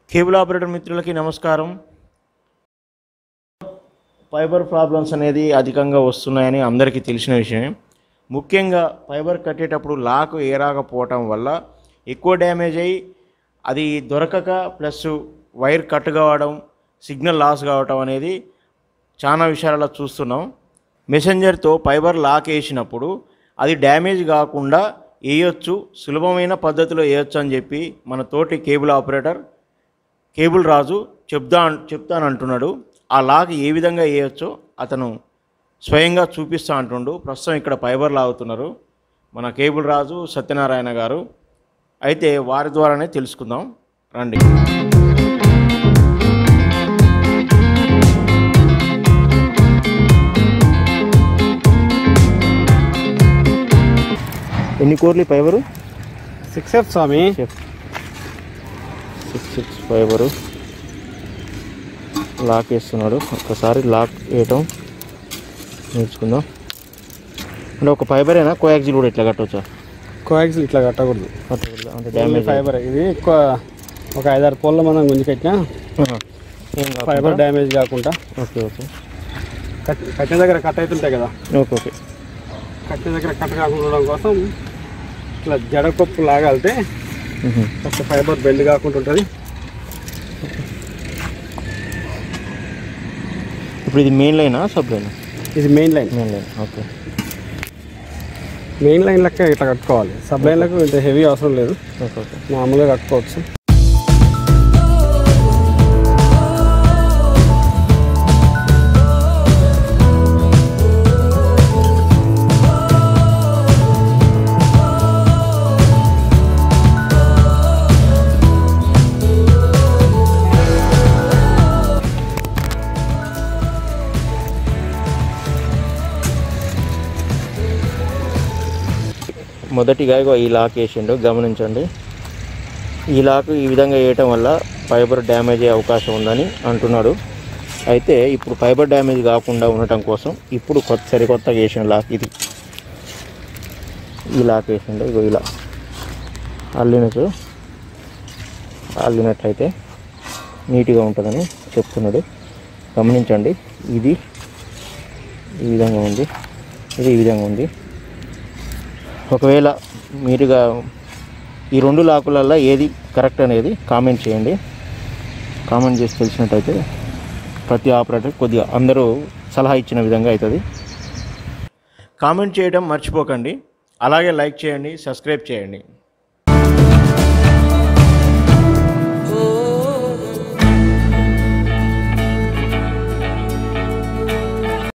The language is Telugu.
కేబుల్ ఆపరేటర్ మిత్రులకి నమస్కారం ఫైబర్ ప్రాబ్లమ్స్ అనేది అధికంగా వస్తున్నాయని అందరికీ తెలిసిన విషయమే ముఖ్యంగా ఫైబర్ కట్టేటప్పుడు లాక్ ఏరాకపోవటం వల్ల ఎక్కువ డ్యామేజ్ అయ్యి అది దొరకక ప్లస్ వైర్ కట్ కావడం సిగ్నల్ లాస్ కావటం అనేది చాలా విషయాలలో చూస్తున్నాం మెసెంజర్తో ఫైబర్ లాక్ వేసినప్పుడు అది డ్యామేజ్ కాకుండా వేయొచ్చు సులభమైన పద్ధతిలో వేయొచ్చు అని చెప్పి మన తోటి కేబుల్ ఆపరేటర్ కేబుల్ రాజు చెప్దా చెప్తానంటున్నాడు ఆ లాక్ ఏ విధంగా వేయొచ్చో అతను స్వయంగా చూపిస్తా అంటుండు ప్రస్తుతం ఇక్కడ ఫైబర్ లాగుతున్నారు మన కేబుల్ రాజు సత్యనారాయణ గారు అయితే వారి ద్వారానే తెలుసుకుందాం రండి ఎన్ని కోర్లు fibre six F Swami six six fibre lock వేస్తున్నాడు ఒక్కసారి లాక్ వేయటం నేర్చుకుందాం అంటే ఒక ఫైబరేనా కోయాక్సిల్ కూడా ఇట్లా కట్టవచ్చా కోయాక్సిల్ ఇట్లా కట్టకూడదు కట్టకూడదు అంటే డ్యామేజ్ డ్యామేజ్ ఫైబర్ ఇది ఎక్కువ ఒక ఐదారు పొల్ల మనం గుంజి కట్టినా ఏం ఫైబర్ కాకుండా డ్యామేజ్ కాకుండా ఓకే ఓకే కట్ కట్టిన దగ్గర కట్ అవుతుంటాయి కదా ఓకే ఓకే కట్టిన దగ్గర కట్ కాకుండా ఉండడం కోసం ఇట్లా జడకొప్పు లాగాలితే మ్మ్. ఫస్ట్ ఫైబర్ బెండ్ కాకుండా ఉంటుంది ఇప్పుడు ఇది మెయిన్ లైనా సబ్ లైనా ఇది main line main line okay main line లెక్క ఇట్లా కట్టుకోవాలి సబ్ లైన్లకు ఇంత హెవీ అవసరం లేదు ఓకే ఓకే మామూలుగా కట్టుకోవచ్చు మొదటిగా ఇగో ఈ లాక్ వేసిండు గమనించండి ఈ లాక్ ఈ విధంగా వేయటం వల్ల ఫైబర్ డ్యామేజ్ అయ్యే అవకాశం ఉందని అంటున్నాడు అయితే ఇప్పుడు ఫైబర్ డ్యామేజ్ కాకుండా ఉండటం కోసం ఇప్పుడు కొత్త సరికొత్తగా వేసిన లాక్ ఇది ఈ లాక్ వేసిండు ఇగో ఇలా అల్లినట్టు అల్లినట్లయితే నీట్గా ఉంటుందని చెప్తున్నాడు గమనించండి ఇది ఈ విధంగా ఉంది ఇది ఈ విధంగా ఉంది ఒకవేళ మీరుగా ఈ రెండు లాకులలో ఏది కరెక్ట్ అనేది కామెంట్ చేయండి కామెంట్ చేసి తెలిసినట్టయితే ప్రతి ఆపరేటర్ కొద్దిగా అందరూ సలహా ఇచ్చిన విధంగా అవుతుంది కామెంట్ చేయడం మర్చిపోకండి అలాగే లైక్ చేయండి సబ్స్క్రైబ్ చేయండి